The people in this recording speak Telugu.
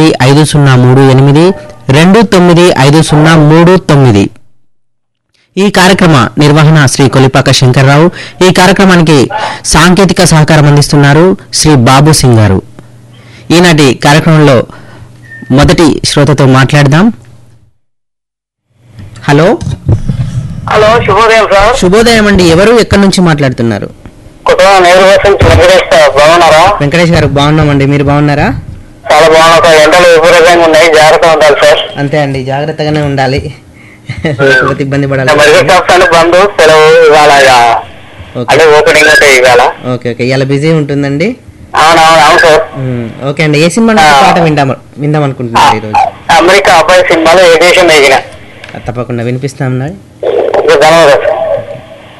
తొమ్మిది ఐదు సున్నా మూడు ఎనిమిది రెండు తొమ్మిది ఐదు సున్నా మూడు తొమ్మిది ఈ కార్యక్రమ నిర్వహణ శ్రీ కొలిపాక శంకర్రావు ఈ కార్యక్రమానికి సాంకేతిక సహకారం అందిస్తున్నారు శ్రీ బాబు సింగ్ గారు ఈనాటి కార్యక్రమంలో మొదటి శ్రోతతో మాట్లాడదాం హలో హలో శుభోదయం సార్ శుభోదయం అండి ఎవరు ఎక్కడి నుంచి మాట్లాడుతున్నారు కుటుంబం నేరు కోసం వెంకటేష్ సార్ బాగున్నారా వెంకటేష్ గారు బాగున్నామండి మీరు బాగున్నారా చాలా బాగున్నా సార్ ఎండలు విపరీతంగా ఉన్నాయి జాగ్రత్త ఉండాలి సార్ అంతే అండి జాగ్రత్తగానే ఉండాలి లేకపోతే ఇబ్బంది పడాలి మెడికల్ షాప్స్ అని బంద్ సెలవు ఇవాళ ఇక ఓకే అంటే ఓపెనింగ్ ఉంటాయి ఇవాళ ఓకే ఓకే ఇలా బిజీ ఉంటుందండి అవునవును అవును సార్ ఉమ్, ఓకే అండి ఏ సినిమా నుంచి పాట విందాం విందాం అనుకుంటున్నారు ఈరోజు అమెరికా అబ్బాయి సినిమాలో ఏడియేషన్ ఎగిన తప్పకుండా వినిపిస్తాం ధన్యవాదాలు సార్